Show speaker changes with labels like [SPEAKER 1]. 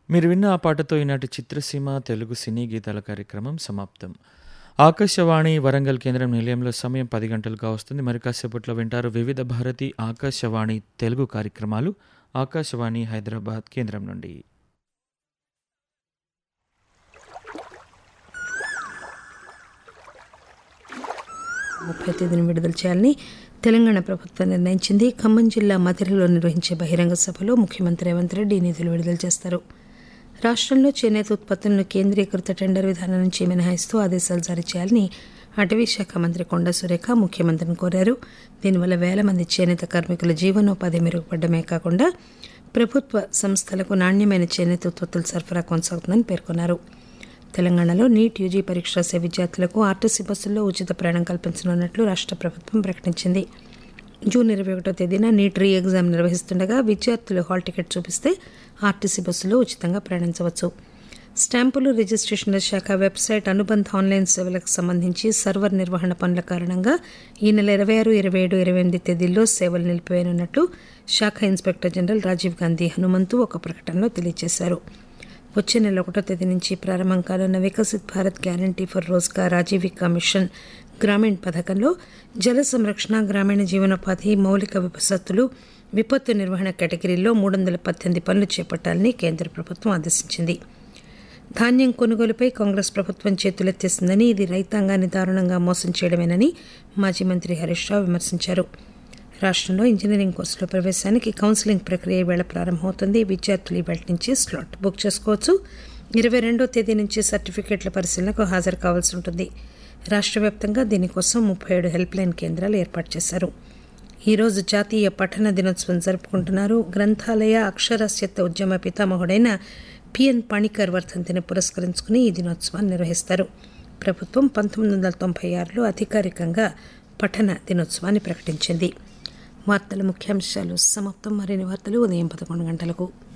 [SPEAKER 1] మీరు విన్న ఆ పాటతో ఈనాటి చిత్రసీమ తెలుగు సినీ గీతాల కార్యక్రమం సమాప్తం ఆకాశవాణి వరంగల్ కేంద్రం నిలయంలో సమయం పది గంటలుగా వస్తుంది మరి కాసేపట్లో వింటారు వివిధ భారతి ఆకాశవాణి తెలుగు కార్యక్రమాలు ఆకాశవాణి హైదరాబాద్ కేంద్రం నుండి
[SPEAKER 2] ముప్పై తేదీన విడుదల చేయాలని తెలంగాణ ప్రభుత్వం నిర్ణయించింది ఖమ్మం జిల్లా మధిరలో నిర్వహించే బహిరంగ సభలో ముఖ్యమంత్రి రేవంత్ రెడ్డి ఈ నిధులు విడుదల చేస్తారు రాష్ట్రంలో చేనేత ఉత్పత్తులను కేంద్రీకృత టెండర్ విధానం నుంచి మినహాయిస్తూ ఆదేశాలు జారీ చేయాలని అటవీ శాఖ మంత్రి కొండ సురేఖ ముఖ్యమంత్రిని కోరారు దీనివల్ల వేల మంది చేనేత కార్మికుల జీవనోపాధి మెరుగుపడమే కాకుండా ప్రభుత్వ సంస్థలకు నాణ్యమైన చేనేత ఉత్పత్తుల సరఫరా కొనసాగుతుందని పేర్కొన్నారు తెలంగాణలో నీట్ యూజీ పరీక్ష రాసే విద్యార్థులకు ఆర్టీసీ బస్సుల్లో ఉచిత ప్రయాణం కల్పించనున్నట్లు రాష్ట్ర ప్రభుత్వం ప్రకటించింది జూన్ ఇరవై ఒకటో తేదీన నీట్ రీ ఎగ్జామ్ నిర్వహిస్తుండగా విద్యార్థులు హాల్ టికెట్ చూపిస్తే ఆర్టీసీ బస్సులో ఉచితంగా ప్రయాణించవచ్చు స్టాంపులు రిజిస్ట్రేషన్ల శాఖ వెబ్సైట్ అనుబంధ ఆన్లైన్ సేవలకు సంబంధించి సర్వర్ నిర్వహణ పనుల కారణంగా ఈ నెల ఇరవై ఆరు ఇరవై ఏడు ఇరవై ఎనిమిది తేదీల్లో సేవలు నిలిపివేయనున్నట్లు శాఖ ఇన్స్పెక్టర్ జనరల్ రాజీవ్ గాంధీ హనుమంతు ఒక ప్రకటనలో తెలియజేశారు వచ్చే నెల ఒకటో తేదీ నుంచి ప్రారంభం కానున్న Viksit Bharat guarantee for Rozgar Ajeevika mission Grameen పథకంలో జల సంరక్షణ గ్రామీణ జీవనోపాధి మౌలిక వసతులు విపత్తు నిర్వహణ కేటగిరీల్లో మూడు వందల పద్దెనిమిది పనులు చేపట్టాలని కేంద్ర ప్రభుత్వం ఆదేశించింది ధాన్యం కొనుగోలుపై కాంగ్రెస్ ప్రభుత్వం చేతులెత్తేసిందని ఇది రైతాంగాన్ని దారుణంగా మోసం చేయడమేనని మాజీ మంత్రి హరీష్ రావు విమర్శించారు రాష్ట్రంలో ఇంజనీరింగ్ కోర్సులో ప్రవేశానికి కౌన్సిలింగ్ ప్రక్రియ వేళ ప్రారంభమవుతుంది విద్యార్థులు ఈ నుంచి స్లాట్ బుక్ చేసుకోవచ్చు ఇరవై రెండో తేదీ నుంచి సర్టిఫికేట్ల పరిశీలనకు హాజరు కావాల్సి ఉంటుంది రాష్ట్ర వ్యాప్తంగా దీనికోసం ముప్పై ఏడు హెల్ప్ లైన్ కేంద్రాలు ఏర్పాటు చేశారు ఈరోజు జాతీయ పఠన దినోత్సవం జరుపుకుంటున్నారు గ్రంథాలయ అక్షరాస్యత ఉద్యమ పితామహుడైన పిఎన్ పాణికర్ వర్ధంతిని పురస్కరించుకుని ఈ దినోత్సవాన్ని నిర్వహిస్తారు ప్రభుత్వం పంతొమ్మిది వందల తొంభై ఆరులో అధికారికంగా పఠన దినోత్సవాన్ని ప్రకటించింది వార్తల ముఖ్యాంశాలు సమాప్తం మరిన్ని వార్తలు ఉదయం పదకొండు గంటలకు